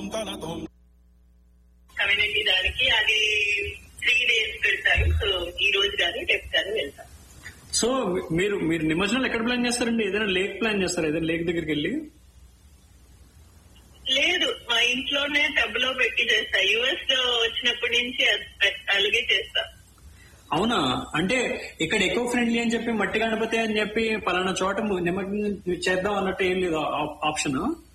Community దానికి అది three days పెడతారు సో ఈ రోజు కానీ రేపు కానీ వెళ్తాం సో మీరు మీరు నిమజ్జనాలు ఎక్కడ ప్లాన్ చేస్తారండి ఏదైనా లేక్ ప్లాన్ చేస్తారా ఏదైనా లేక్ దగ్గరికి వెళ్ళి లేదు మా ఇంట్లోనే టబ్ లో పెట్టి చేస్తా యుఎస్ లో వచ్చినప్పటి నుంచి అది- అలాగే చేస్తా అవునా అంటే ఇక్కడ ఎకో ఫ్రెండ్లీ అని చెప్పి మట్టి గణపతి అని చెప్పి పలానా చోట నిమజ్జనం చేద్దాం అన్నట్టు ఏం లేదు ఆప్షన్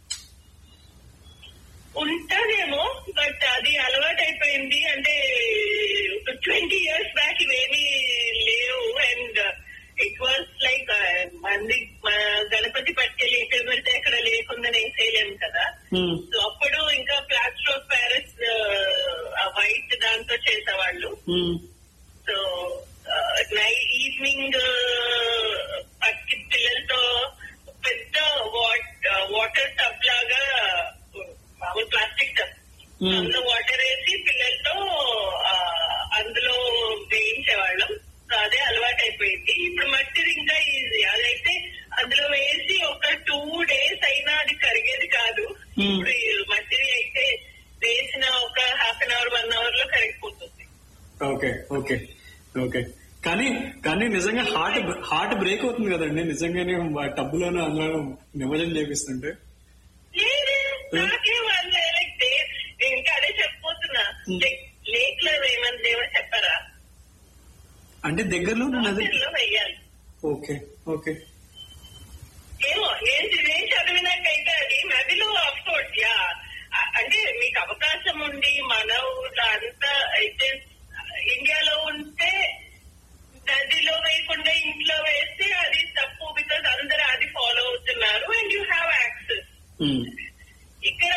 ఉంటాదేమో బట్ అది అలవాటు అయిపోయింది అంటే ట్వంటీ ఇయర్స్ బ్యాక్ ఇవేమీ లేవు అండ్ ఇట్ వాస్ లైక్ మంది మన గణపతి పట్టుకెళ్ళి ఎక్కడ పెడితే అక్కడ లేకుండా వేసేయలేము కదా సో అప్పుడు ఇంకా ప్లాస్టర్ ఆఫ్ ప్యారిస్ వైట్ దాంతో చేసేవాళ్ళు సో నైట్ ఈవినింగ్ పచ్చి పిల్లలతో పెద్ద వాటర్ టబ్ లాగా మామూలు ప్లాస్టిక్ టబ్ అందులో వాటర్ వేసి పిల్లలతో ఆ, అందులో వేయించేవాళ్ళం సో అదే అలవాటు అయిపోయింది ఇప్పుడు మట్టిది ఇంకా ఈజీ అదైతే అందులో వేసి ఒక టూ డేస్ అయినా అది కరిగేది కాదు Hmm. ఇప్పుడు ఈ మట్టిది అయితే వేసిన ఒక half an hour one hour లో కరిగిపోతుంది ఓకే ఓకే ఓకే కానీ కానీ నిజంగా హార్ట్ హార్ట్ బ్రేక్ అవుతుంది కదండి నిజంగానే టబ్బులోనే అందులో నిమజ్జనం చేపిస్తుంటే లేదు నాకే వాళ్ళు లైక్ ఇంకా అదే చెప్పబోతున్నా లేక్ లో వేయమని దేవో చెప్పారా అంటే దగ్గరలో నది వాటర్లో వెయ్యాలి ఓకే ఓకే ఏమో ఏంటి నేను చదివినాకైతే అది నదిలో ఆఫ్ కోర్స్ యా అ- అంటే మీకు అవకాశం ఉండి మన ఊర్లో అంతా అయితే ఇండియాలో ఉంటే నదిలో వేయకుండా ఇంట్లో వేస్తే అది తప్పు బికాస్ అందరూ అది ఫాలో అవుతున్నారు అండ్ యూ హ్యావ్ యాక్సెస్ ఇక్కడ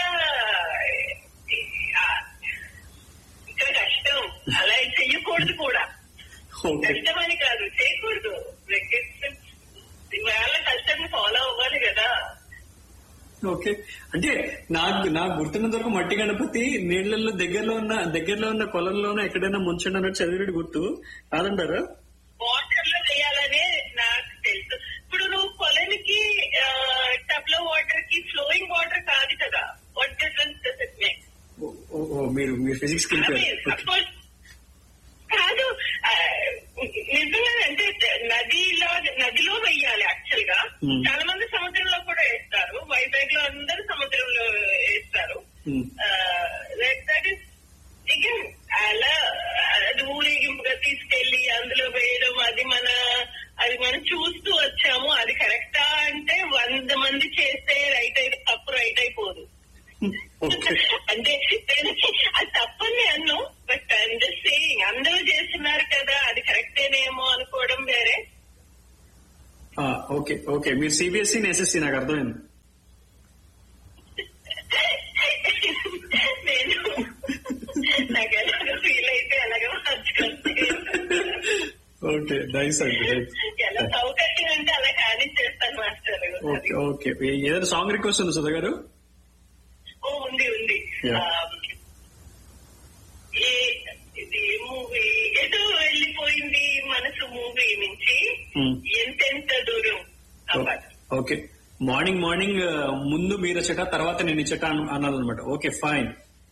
ఆ, ఇక్కడ కష్టం అలా చెయ్యకూడదు కూడా ఓకే కష్టమని కాదు చేయకూడదు Like, it's- ఇవాళ కష్టం ఫాలో అవ్వాలి కదా ఓకే అంటే నాకు నాకు గుర్తున్నంత వరకు మట్టి గణపతి నీళ్లలో దగ్గరలో ఉన్న దగ్గరలో ఉన్న కొలంలోనూ ఎక్కడైనా ముంచండి అన్నట్టు చదివినట్టు గుర్తు కాదంటారా వాటర్ లో చేయాలనే నాకు తెలుసు ఇప్పుడు నువ్వు కొలనికి టబ్ లో వాటర్ కి ఫ్లోయింగ్ వాటర్ కాదు కదా what difference does it make ఓ, ఓ, ఓ, మీరు మీరు ఫిజిక్స్ కి అఫ్కోర్స్ కాదు ఆ, నిజంగా అంటే నదిలో నదిలో వెయ్యాలి యాక్చువల్ గా Hmm. చాలా మంది సముద్రంలో కూడా వేస్తారు వైజాగ్ లో అందరూ సముద్రంలో వేస్తారు దట్ ఇస్ అగైన్ అలా అది ఊరేగింపుగా తీసుకెళ్లి అందులో వేయడం అది మన అది మనం చూస్తూ వచ్చాము అది కరెక్టా అంటే వంద మంది చేస్తే రైట్ అయి తప్పు రైట్ అయిపోదు ఓకే అంటే నేను అది తప్పని అన్ను బట్ జస్ట్ సేయింగ్ అందరూ చేస్తున్నారు కదా అది కరెక్టేనేమో అనుకోవడం వేరే ఓకే ఓకే మీరు సిబిఎస్ఈ ఎస్ఎస్సి నాకు అర్థమైంది నేను నాకు ఎలాగ ఫీల్ అయితే ఎలాగ మార్చుకుంటే ఓకే నైస్ అండి nice. ఎలా సౌకర్యం అంటే అలా కానీ చేస్తాను మాస్టర్ ఓకే ఓకే ఏదైనా సాంగ్ రిక్వెస్ట్ ఉంది సుధా గారు ఓ ఉంది ఉంది Yeah. ఆ, ఏ ఇది మూవీ ఎటు వెళ్ళిపోయింది మనసు మూవీ నుంచి Hmm. ఎంతెంత దూరం ఆ పాట ఓకే మార్నింగ్ మార్నింగ్ ముందు మీరు చెట తర్వాత నేను చెట అనాలన్నమాట ఓకే ఫైన్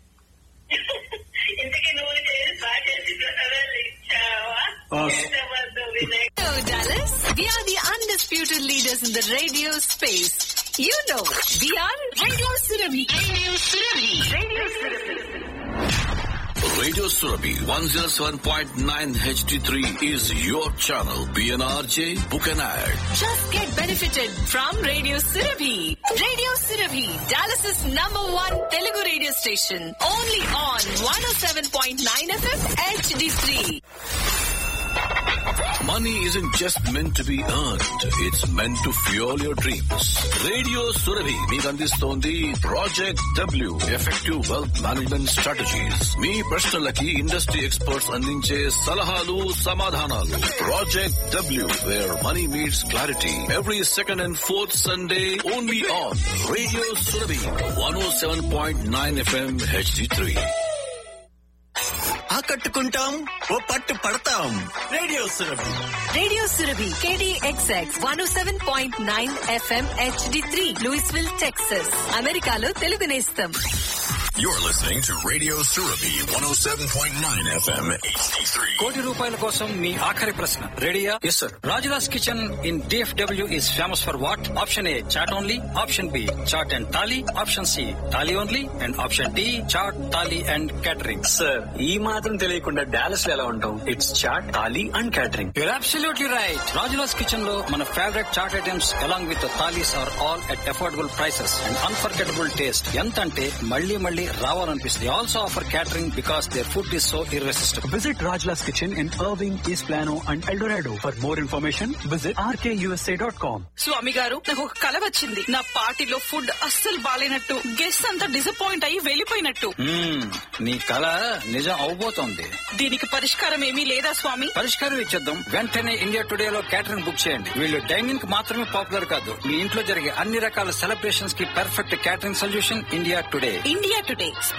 ఇంతకీ నువ్వు చేసి బాగా చేసి ప్రసాదాలు ఇచ్చావా Ah. Hyderabad Vinay Hello, Dallas. We are the undisputed leaders in the radio space. You know, we are Radio Surabhi. Radio Surabhi. Radio Surabhi. Radio Surabhi 107.9 HD3 is your channel. PNRJ, book an ad. Just get benefited from Radio Surabhi. Radio Surabhi, Dallas's number one Telugu radio station. Only on 107.9 FM HD3. Money isn't just meant to be earned. It's meant to fuel your dreams. Radio Surabhi మీకు అందిస్తోంది project W effective wealth management strategies మీ ప్రశ్నలకి industry experts అందించే సలహాలు సమాధానాలు project W where money meets clarity every second and fourth Sunday only on radio Surabhi one O seven point nine FM HD three ఆకట్టుకుంటాం ఓ పట్టు పడతాం radio Surabhi Radio Surabhi, KDXX 107.9 FM HD3, Louisville, Texas. అమెరికాలో తెలుగు నేస్తం You're listening to Radio Surabi 107.9 FM HD3. కోటి రూపాయల కోసం మీ ఆఖరి ప్రశ్న రెడీయా yes sir Rajla's kitchen in DFW is famous for what option A chaat only option B chaat and thali option C thali only and option D chaat thali and catering sir ఈ మాత్రం తెలియకుండా Dallas లో ఎలా ఉంటాం it's chaat thali and catering you're absolutely right Rajla's kitchen లో మన favourite chaat items along with thalis are all at affordable prices and unforgettable taste ఎంత అంటే మళ్ళీ మళ్ళీ రావాలనిపిస్తుంది also offer catering because there food is so irresistible Visit Rajla's Kitchen in Irving, East Plano, and El Dorado. For more information, visit rkusa.com. Swami garu నాకు ఒక కల వచ్చింది నా పార్టీలో ఫుడ్ అస్సలు బాలేనట్టు గెస్ట్ అంతా డిసప్పాయింట్ అయ్యి వెళ్ళిపోయినట్టు నీ కళ నిజం అవబోతోంది దీనికి పరిష్కారం ఏమీ లేదా స్వామి పరిష్కారం ఇచ్చేద్దాం వెంటనే ఇండియా టుడే లో క్యాటరింగ్ బుక్ చేయండి వీళ్ళు డైనింగ్ కి మాత్రమే పాపులర్ కాదు మీ ఇంట్లో జరిగే అన్ని రకాల సెలబ్రేషన్స్ కి perfect catering solution India Today India today